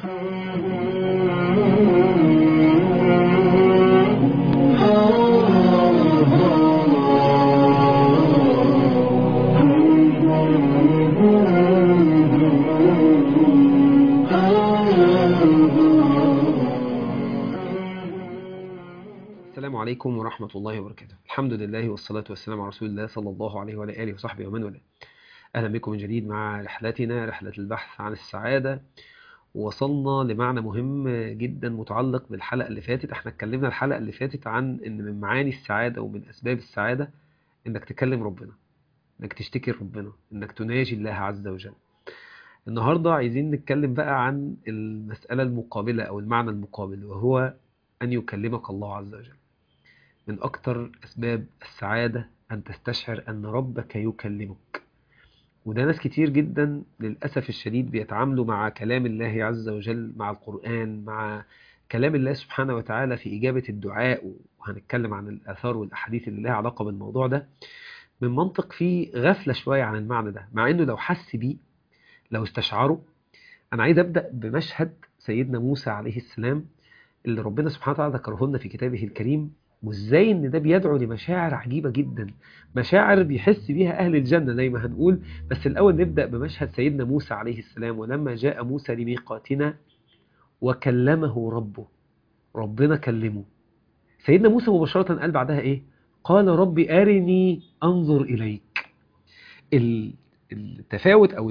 السلام عليكم ورحمة الله وبركاته الحمد لله والصلاة والسلام على رسول الله صلى الله عليه وعلى آله وصحبه ومن والاه أهلا بكم من جديد مع رحلتنا رحلة البحث عن السعادة وصلنا لمعنى مهم جدا متعلق بالحلقة اللي فاتت احنا اتكلمنا الحلقة اللي فاتت عن ان من معاني السعادة ومن أسباب السعادة انك تكلم ربنا انك تشتكي ربنا انك تناجي الله عز وجل النهاردة عايزين نتكلم بقى عن المسألة المقابلة أو المعنى المقابل وهو أن يكلمك الله عز وجل من أكتر أسباب السعادة أن تستشعر أن ربك يكلمك وده ناس كتير جدا للأسف الشديد بيتعاملوا مع كلام الله عز وجل مع القرآن مع كلام الله سبحانه وتعالى في إجابة الدعاء وهنتكلم عن الآثار والأحاديث اللي لها علاقة بالموضوع ده من منطق فيه غفلة شوية عن المعنى ده مع أنه لو حس بيه لو استشعره أنا عايز أبدأ بمشهد سيدنا موسى عليه السلام اللي ربنا سبحانه وتعالى ذكره لنا في كتابه الكريم وازاي ان ده بيدعو لمشاعر عجيبة جدا مشاعر بيحس بيها اهل الجنة زي ما هنقول بس الاول نبدأ بمشهد سيدنا موسى عليه السلام ولما جاء موسى لميقاتنا وكلمه ربه ربنا كلمه سيدنا موسى مباشرة قال بعدها ايه قال ربي ارني انظر اليك التفاوت او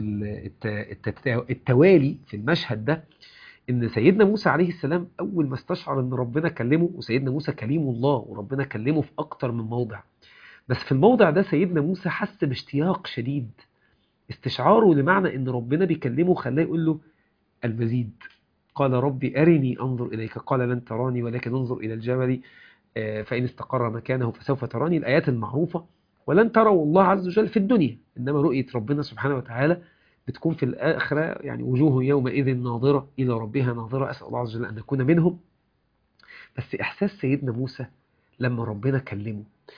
التوالي في المشهد ده ان سيدنا موسى عليه السلام اول ما استشعر ان ربنا كلمه وسيدنا موسى كليم الله وربنا كلمه في اكتر من موضع بس في الموضع ده سيدنا موسى حس باشتياق شديد استشعاره لمعنى ان ربنا بيكلمه خلاه يقول له المزيد قال ربي ارني انظر اليك قال لن تراني ولكن انظر الى الجبل فان استقر مكانه فسوف تراني الايات المعروفه ولن تروا الله عز وجل في الدنيا انما رؤيه ربنا سبحانه وتعالى بتكون في الآخرة يعني وجوه يومئذ ناظرة إلى ربها ناظرة أسأل الله عز وجل أن نكون منهم بس إحساس سيدنا موسى لما ربنا كلمه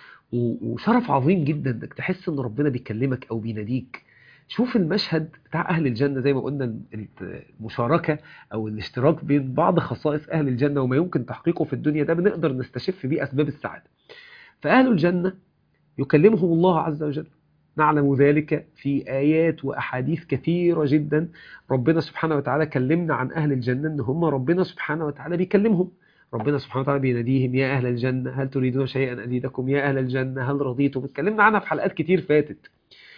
وشرف عظيم جدا انك تحس ان ربنا بيكلمك او بيناديك شوف المشهد بتاع اهل الجنة زي ما قلنا المشاركة او الاشتراك بين بعض خصائص اهل الجنة وما يمكن تحقيقه في الدنيا ده بنقدر نستشف بيه اسباب السعادة فاهل الجنة يكلمهم الله عز وجل نعلم ذلك في آيات وأحاديث كثيرة جدا ربنا سبحانه وتعالى كلمنا عن أهل الجنة أن هم ربنا سبحانه وتعالى بيكلمهم ربنا سبحانه وتعالى بيناديهم يا أهل الجنة هل تريدون شيئا أزيدكم يا أهل الجنة هل رضيتم اتكلمنا عنها في حلقات كتير فاتت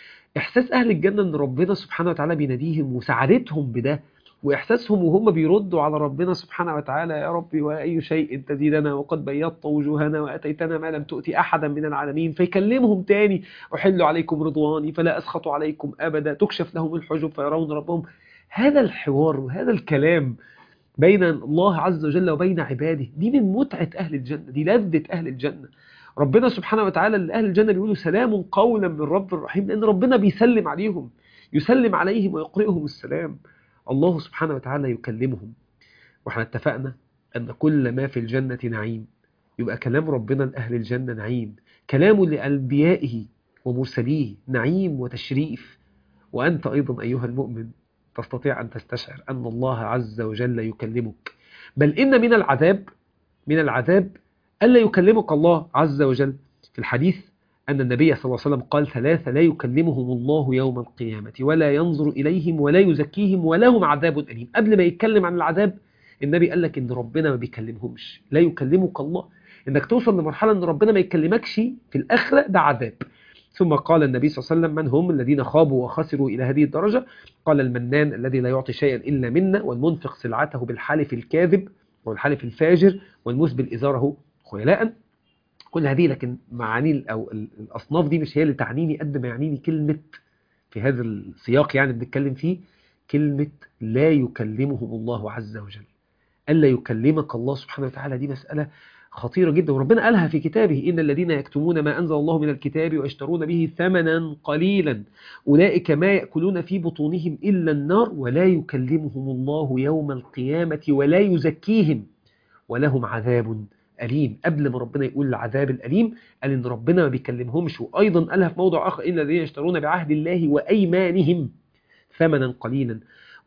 إحساس أهل الجنة أن ربنا سبحانه وتعالى بيناديهم وسعادتهم بده وإحساسهم وهم بيردوا على ربنا سبحانه وتعالى يا ربي وأي شيء تزيدنا وقد بيضت وجوهنا وأتيتنا ما لم تؤتي أحدا من العالمين فيكلمهم تاني أحل عليكم رضواني فلا أسخط عليكم أبدا تكشف لهم الحجب فيرون ربهم هذا الحوار وهذا الكلام بين الله عز وجل وبين عباده دي من متعة أهل الجنة دي لذة أهل الجنة ربنا سبحانه وتعالى لأهل الجنة بيقولوا سلام قولا من رب الرحيم لأن ربنا بيسلم عليهم يسلم عليهم ويقرئهم السلام الله سبحانه وتعالى يكلمهم واحنا اتفقنا أن كل ما في الجنة نعيم يبقى كلام ربنا لأهل الجنة نعيم كلامه لأنبيائه ومرسليه نعيم وتشريف وأنت أيضا أيها المؤمن تستطيع أن تستشعر أن الله عز وجل يكلمك بل إن من العذاب من العذاب ألا يكلمك الله عز وجل في الحديث أن النبي صلى الله عليه وسلم قال ثلاثة لا يكلمهم الله يوم القيامة ولا ينظر إليهم ولا يزكيهم ولهم عذاب أليم قبل ما يتكلم عن العذاب النبي قال لك إن ربنا ما بيكلمهمش لا يكلمك الله إنك توصل لمرحلة إن ربنا ما يكلمكش في الآخرة ده عذاب ثم قال النبي صلى الله عليه وسلم من هم الذين خابوا وخسروا إلى هذه الدرجة قال المنان الذي لا يعطي شيئا إلا منا والمنفق سلعته بالحلف الكاذب والحلف الفاجر والمسبل إزاره خيلاء كل هذه لكن معاني أو الأصناف دي مش هي اللي تعنيني قد ما يعنيني كلمة في هذا السياق يعني بنتكلم فيه كلمة لا يكلمهم الله عز وجل ألا يكلمك الله سبحانه وتعالى دي مسألة خطيرة جدا وربنا قالها في كتابه إن الذين يكتمون ما أنزل الله من الكتاب ويشترون به ثمنا قليلا أولئك ما يأكلون في بطونهم إلا النار ولا يكلمهم الله يوم القيامة ولا يزكيهم ولهم عذاب أليم قبل ما ربنا يقول العذاب الأليم قال إن ربنا ما بيكلمهمش وأيضا قالها في موضع آخر إن الذين يشترون بعهد الله وأيمانهم ثمنا قليلا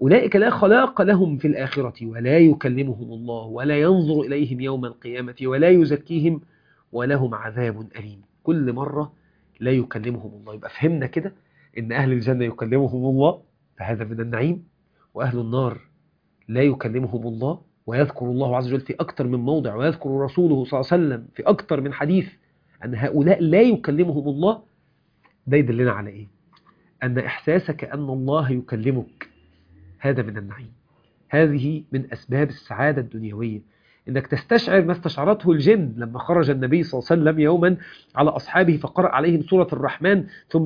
أولئك لا خلاق لهم في الآخرة ولا يكلمهم الله ولا ينظر إليهم يوم القيامة ولا يزكيهم ولهم عذاب أليم كل مرة لا يكلمهم الله يبقى فهمنا كده إن أهل الجنة يكلمهم الله فهذا من النعيم وأهل النار لا يكلمهم الله ويذكر الله عز وجل في أكثر من موضع ويذكر رسوله صلى الله عليه وسلم في أكثر من حديث أن هؤلاء لا يكلمهم الله ده يدلنا على إيه؟ أن إحساسك أن الله يكلمك هذا من النعيم هذه من أسباب السعادة الدنيوية إنك تستشعر ما استشعرته الجن لما خرج النبي صلى الله عليه وسلم يوما على أصحابه فقرأ عليهم سورة الرحمن ثم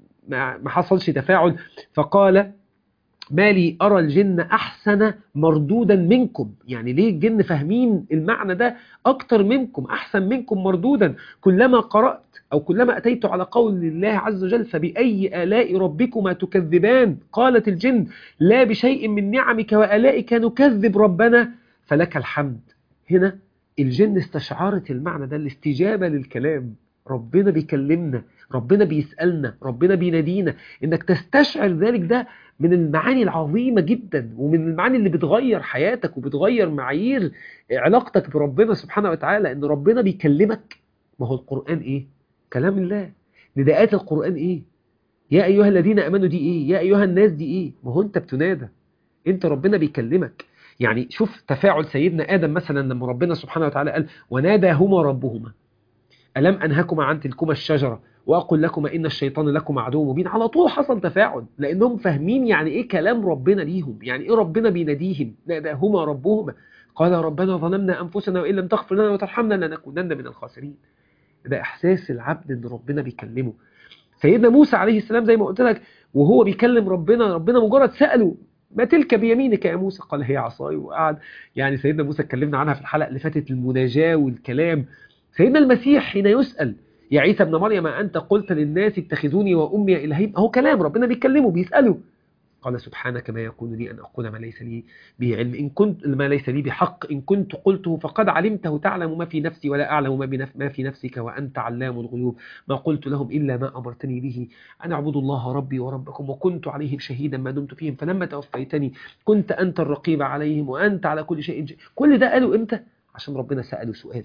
ما حصلش تفاعل فقال ما لي أرى الجن أحسن مردودا منكم يعني ليه الجن فاهمين المعنى ده أكتر منكم أحسن منكم مردودا كلما قرأت أو كلما أتيت على قول الله عز وجل فبأي آلاء ربكما تكذبان قالت الجن لا بشيء من نعمك وآلائك نكذب ربنا فلك الحمد هنا الجن استشعرت المعنى ده الاستجابة للكلام ربنا بيكلمنا ربنا بيسألنا ربنا بينادينا انك تستشعر ذلك ده من المعاني العظيمة جدا ومن المعاني اللي بتغير حياتك وبتغير معايير علاقتك بربنا سبحانه وتعالى ان ربنا بيكلمك ما هو القرآن ايه كلام الله نداءات القرآن ايه يا ايها الذين امنوا دي ايه يا ايها الناس دي ايه ما هو انت بتنادى انت ربنا بيكلمك يعني شوف تفاعل سيدنا آدم مثلا لما ربنا سبحانه وتعالى قال وناداهما ربهما ألم أنهكما عن تلكما الشجرة وأقول لكما إن الشيطان لكما عدو مبين على طول حصل تفاعل لأنهم فاهمين يعني إيه كلام ربنا ليهم يعني إيه ربنا بيناديهم ناداهما ربهما قال ربنا ظلمنا أنفسنا وإن لم تغفر لنا وترحمنا لنكونن من الخاسرين ده إحساس العبد إن ربنا بيكلمه سيدنا موسى عليه السلام زي ما قلت لك وهو بيكلم ربنا ربنا مجرد سأله ما تلك بيمينك يا موسى قال هي عصاي وقعد يعني سيدنا موسى اتكلمنا عنها في الحلقة اللي فاتت المناجاة والكلام سيدنا المسيح حين يسأل يا عيسى ابن مريم أنت قلت للناس اتخذوني وأمي إلهين أهو كلام ربنا بيتكلمه بيسأله قال سبحانك ما يكون لي أن أقول ما ليس لي به علم إن كنت ما ليس لي بحق إن كنت قلته فقد علمته تعلم ما في نفسي ولا أعلم ما, بنف ما في نفسك وأنت علام الغيوب ما قلت لهم إلا ما أمرتني به أن أعبدوا الله ربي وربكم وكنت عليهم شهيدا ما دمت فيهم فلما توفيتني كنت أنت الرقيب عليهم وأنت على كل شيء جي. كل ده قالوا إمتى عشان ربنا سأله سؤال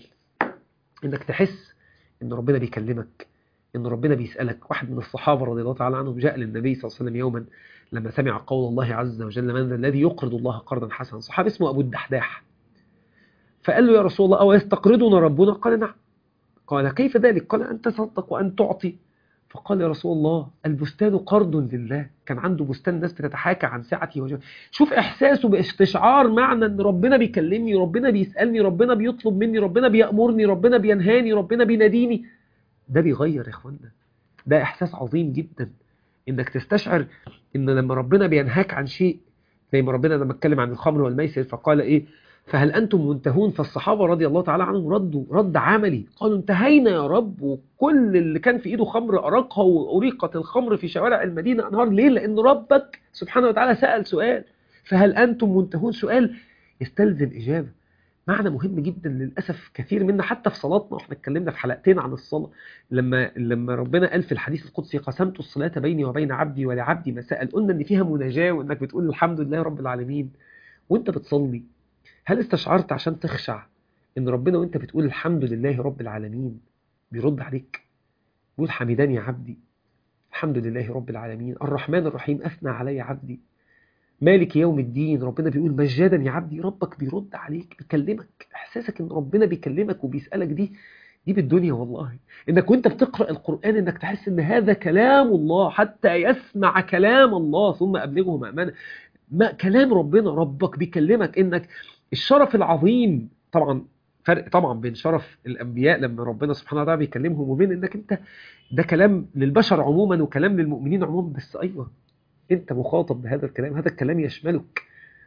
إنك تحس إن ربنا بيكلمك إن ربنا بيسألك واحد من الصحابة رضي الله تعالى عنهم جاء للنبي صلى الله عليه وسلم يوما لما سمع قول الله عز وجل من ذا الذي يقرض الله قرضا حسنا صحابي اسمه أبو الدحداح فقال له يا رسول الله أو يستقرضنا ربنا قال نعم قال كيف ذلك قال أن تصدق وأن تعطي فقال يا رسول الله البستان قرض لله كان عنده بستان الناس بتتحاكى عن سعته وجهه شوف إحساسه باستشعار معنى أن ربنا بيكلمني ربنا بيسألني ربنا بيطلب مني ربنا بيأمرني ربنا بينهاني ربنا بيناديني ده بيغير يا إخوانا ده إحساس عظيم جدا إنك تستشعر إن لما ربنا بينهاك عن شيء زي ما ربنا لما اتكلم عن الخمر والميسر فقال إيه فهل أنتم منتهون فالصحابة رضي الله تعالى عنهم ردوا رد عملي قالوا انتهينا يا رب وكل اللي كان في إيده خمر أرقها وأريقت الخمر في شوارع المدينة أنهار ليه لأن ربك سبحانه وتعالى سأل سؤال فهل أنتم منتهون سؤال يستلزم إجابة معنى مهم جدا للأسف كثير منا حتى في صلاتنا واحنا اتكلمنا في حلقتين عن الصلاة لما لما ربنا قال في الحديث القدسي قسمت الصلاة بيني وبين عبدي ولعبدي ما سأل قلنا ان فيها مناجاة وانك بتقول الحمد لله رب العالمين وانت بتصلي هل استشعرت عشان تخشع ان ربنا وانت بتقول الحمد لله رب العالمين بيرد عليك بيقول حمداني يا عبدي الحمد لله رب العالمين الرحمن الرحيم أثنى علي عبدي مالك يوم الدين ربنا بيقول مجادا يا عبدي ربك بيرد عليك بيكلمك احساسك ان ربنا بيكلمك وبيسألك دي دي بالدنيا والله انك وانت بتقرأ القرآن انك تحس ان هذا كلام الله حتى يسمع كلام الله ثم ابلغه مأمنة ما كلام ربنا ربك بيكلمك انك الشرف العظيم طبعا فرق طبعا بين شرف الانبياء لما ربنا سبحانه وتعالى بيكلمهم وبين انك انت ده كلام للبشر عموما وكلام للمؤمنين عموما بس ايوه انت مخاطب بهذا الكلام هذا الكلام يشملك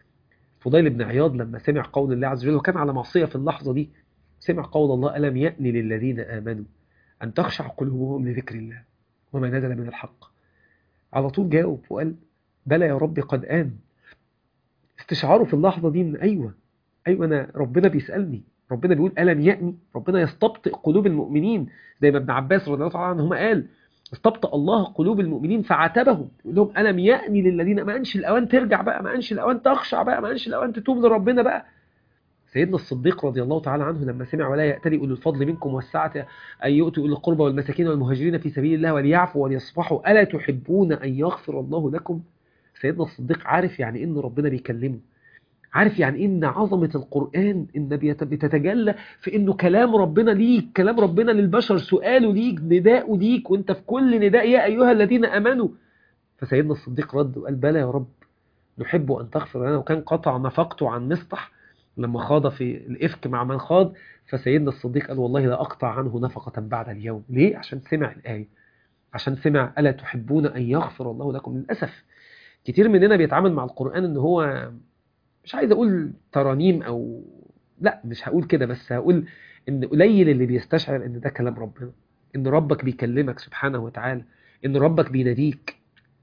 فضيل بن عياض لما سمع قول الله عز وجل وكان على معصية في اللحظة دي سمع قول الله ألم يأن للذين آمنوا أن تخشع قلوبهم لذكر الله وما نزل من الحق على طول جاوب وقال بلى يا رب قد آن استشعاره في اللحظة دي من أيوة أيوة أنا ربنا بيسألني ربنا بيقول ألم يأني ربنا يستبطئ قلوب المؤمنين زي ما ابن عباس رضي الله عنه عنهما قال استبطأ الله قلوب المؤمنين فعاتبهم يقول لهم ألم يأني للذين ما أنش الأوان ترجع بقى ما أنش الأوان تخشع بقى ما أنش الأوان تتوب لربنا بقى سيدنا الصديق رضي الله تعالى عنه لما سمع ولا يأتلي أولو الفضل منكم والسعة أن يؤتوا أولي القربى والمساكين والمهاجرين في سبيل الله وليعفوا وليصفحوا ألا تحبون أن يغفر الله لكم سيدنا الصديق عارف يعني إن ربنا بيكلمه عارف يعني إن عظمة القرآن إن بتتجلى في إنه كلام ربنا ليك كلام ربنا للبشر سؤاله ليك نداءه ليك وإنت في كل نداء يا أيها الذين أمنوا فسيدنا الصديق رد وقال بلى يا رب نحب أن تغفر لنا وكان قطع نفقته عن مصطح لما خاض في الإفك مع من خاض فسيدنا الصديق قال والله لا أقطع عنه نفقة بعد اليوم ليه؟ عشان سمع الآية عشان سمع ألا تحبون أن يغفر الله لكم للأسف كتير مننا بيتعامل مع القرآن إن هو مش عايز أقول ترانيم أو لا مش هقول كده بس هقول إن قليل اللي بيستشعر إن ده كلام ربنا إن ربك بيكلمك سبحانه وتعالى إن ربك بيناديك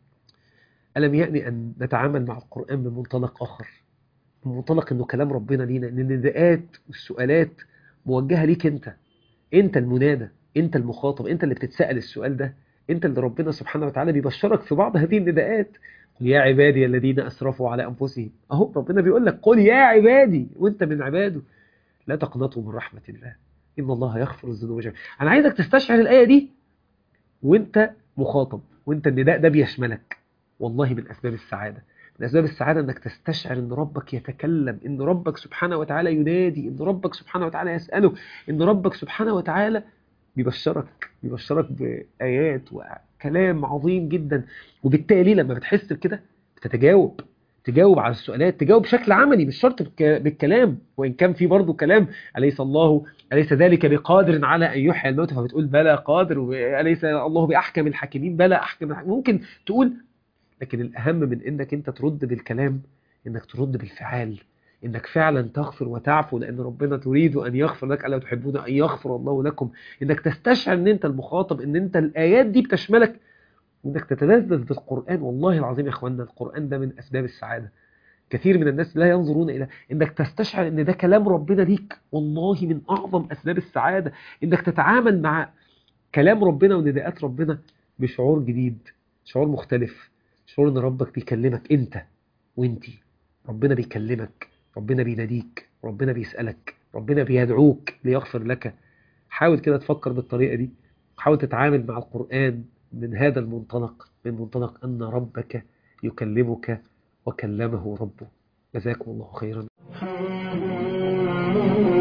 ألم يأني أن نتعامل مع القرآن بمنطلق آخر بمنطلق إنه كلام ربنا لينا إن النداءات والسؤالات موجهة ليك أنت أنت المنادى أنت المخاطب أنت اللي بتتسأل السؤال ده أنت اللي ربنا سبحانه وتعالى بيبشرك في بعض هذه النداءات قل يا عبادي الذين أسرفوا على أنفسهم أهو ربنا بيقول لك قل يا عبادي وأنت من عباده لا تقنطوا من رحمة الله إن الله يغفر الذنوب جميعا أنا عايزك تستشعر الآية دي وأنت مخاطب وأنت النداء ده بيشملك والله من أسباب السعادة من أسباب السعادة أنك تستشعر أن ربك يتكلم أن ربك سبحانه وتعالى ينادي أن ربك سبحانه وتعالى يسأله أن ربك سبحانه وتعالى بيبشرك بيبشرك بآيات وكلام عظيم جدا وبالتالي لما بتحس بكده بتتجاوب تجاوب على السؤالات تجاوب بشكل عملي مش شرط بالكلام وإن كان في برضه كلام أليس الله أليس ذلك بقادر على أن يحيي الموتى فبتقول بلى قادر وأليس الله بأحكم الحاكمين بلى أحكم الحاكمين ممكن تقول لكن الأهم من إنك أنت ترد بالكلام إنك ترد بالفعال إنك فعلا تغفر وتعفو لأن ربنا تريد أن يغفر لك ألا تحبون أن يغفر الله لكم إنك تستشعر إن أنت المخاطب إن أنت الآيات دي بتشملك وإنك تتلذذ بالقرآن والله العظيم يا إخواننا القرآن ده من أسباب السعادة كثير من الناس لا ينظرون إلى إنك تستشعر إن ده كلام ربنا ليك والله من أعظم أسباب السعادة إنك تتعامل مع كلام ربنا ونداءات ربنا بشعور جديد شعور مختلف شعور ان ربك بيكلمك انت وانتي ربنا بيكلمك ربنا بيناديك ربنا بيسألك ربنا بيدعوك ليغفر لك حاول كده تفكر بالطريقة دي حاول تتعامل مع القرآن من هذا المنطلق من منطلق أن ربك يكلمك وكلمه ربه جزاكم الله خيرا